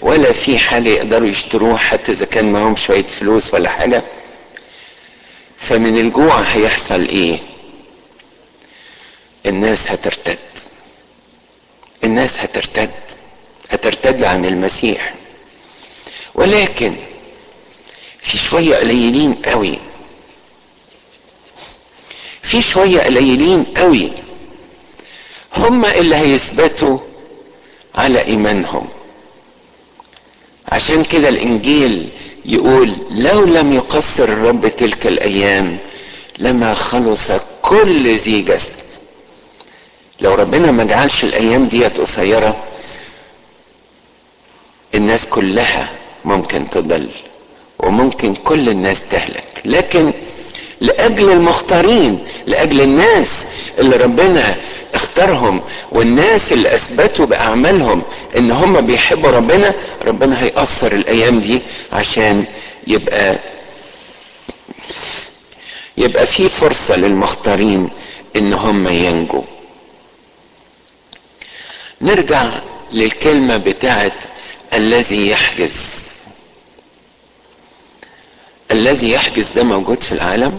ولا في حاجة يقدروا يشتروها حتى إذا كان معاهم شوية فلوس ولا حاجة فمن الجوع هيحصل إيه؟ الناس هترتد الناس هترتد هترتد عن المسيح ولكن في شوية قليلين قوي في شوية قليلين قوي هم اللي هيثبتوا على ايمانهم عشان كده الانجيل يقول لو لم يقصر الرب تلك الايام لما خلص كل ذي جسد لو ربنا ما جعلش الايام ديت قصيره الناس كلها ممكن تضل وممكن كل الناس تهلك لكن لاجل المختارين لاجل الناس اللي ربنا اختارهم والناس اللي اثبتوا باعمالهم ان هم بيحبوا ربنا ربنا هيقصر الايام دي عشان يبقى يبقى في فرصة للمختارين ان هم ينجوا نرجع للكلمة بتاعت الذي يحجز الذي يحجز ده موجود في العالم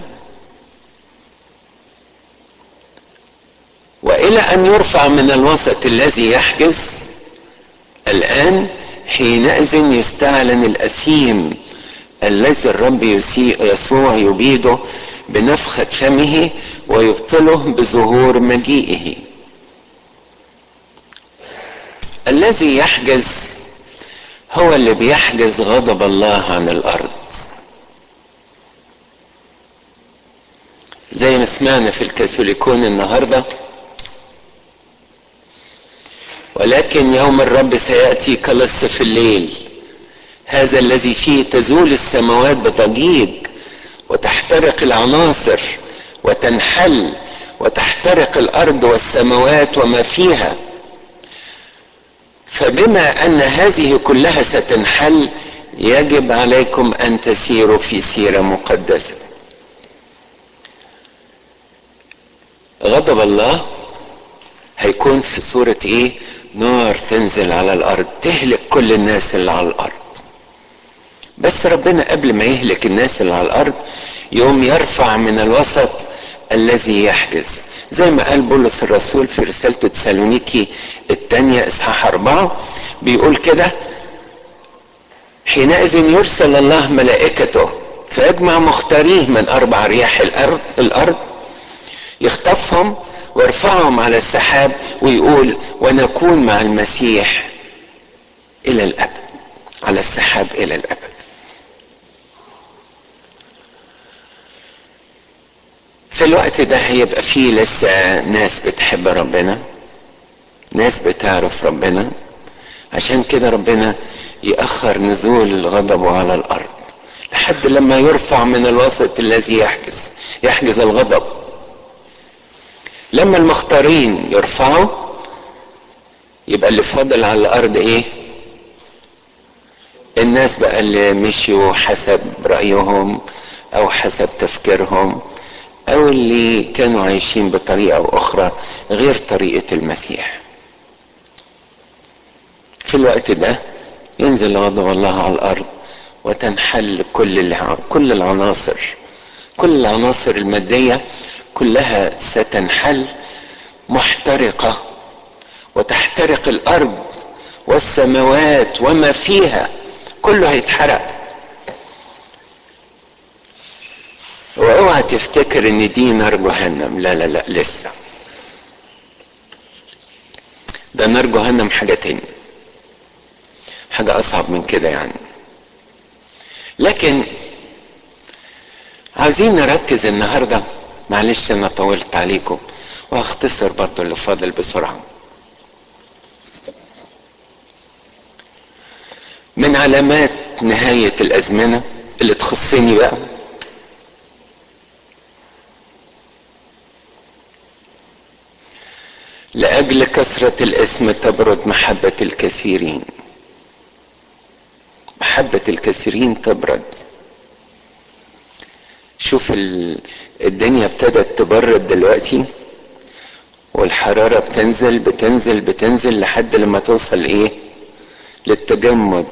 والى ان يرفع من الوسط الذي يحجز الان حينئذ يستعلن الاثيم الذي الرب يسوع يبيده بنفخة فمه ويبطله بظهور مجيئه الذي يحجز هو اللي بيحجز غضب الله عن الارض زي ما سمعنا في الكاثوليكون النهارده ولكن يوم الرب سياتي كلص في الليل هذا الذي فيه تزول السماوات بضجيج وتحترق العناصر وتنحل وتحترق الارض والسماوات وما فيها فبما ان هذه كلها ستنحل يجب عليكم ان تسيروا في سيره مقدسه غضب الله هيكون في صورة ايه نار تنزل على الارض تهلك كل الناس اللي على الارض بس ربنا قبل ما يهلك الناس اللي على الارض يوم يرفع من الوسط الذي يحجز زي ما قال بولس الرسول في رسالته تسالونيكي الثانية اصحاح اربعة بيقول كده حينئذ يرسل الله ملائكته فيجمع مختاريه من اربع رياح الارض الارض يخطفهم ويرفعهم على السحاب ويقول ونكون مع المسيح الى الابد على السحاب الى الابد في الوقت ده هيبقى فيه لسه ناس بتحب ربنا ناس بتعرف ربنا عشان كده ربنا يأخر نزول غضبه على الأرض لحد لما يرفع من الوسط الذي يحجز يحجز الغضب لما المختارين يرفعوا يبقى اللي فاضل على الارض ايه الناس بقى اللي مشيوا حسب رايهم او حسب تفكيرهم او اللي كانوا عايشين بطريقه اخرى غير طريقه المسيح في الوقت ده ينزل غضب الله على الارض وتنحل كل كل العناصر كل العناصر الماديه كلها ستنحل محترقه وتحترق الارض والسماوات وما فيها كله هيتحرق واوعى تفتكر ان دي نار جهنم لا لا لا لسه ده نار جهنم حاجه تاني حاجه اصعب من كده يعني لكن عايزين نركز النهارده معلش انا طولت عليكم وهختصر برضو اللي فاضل بسرعه من علامات نهايه الازمنه اللي تخصني بقى لاجل كثره الاسم تبرد محبه الكثيرين محبه الكثيرين تبرد شوف الدنيا ابتدت تبرد دلوقتي والحرارة بتنزل بتنزل بتنزل لحد لما توصل ايه للتجمد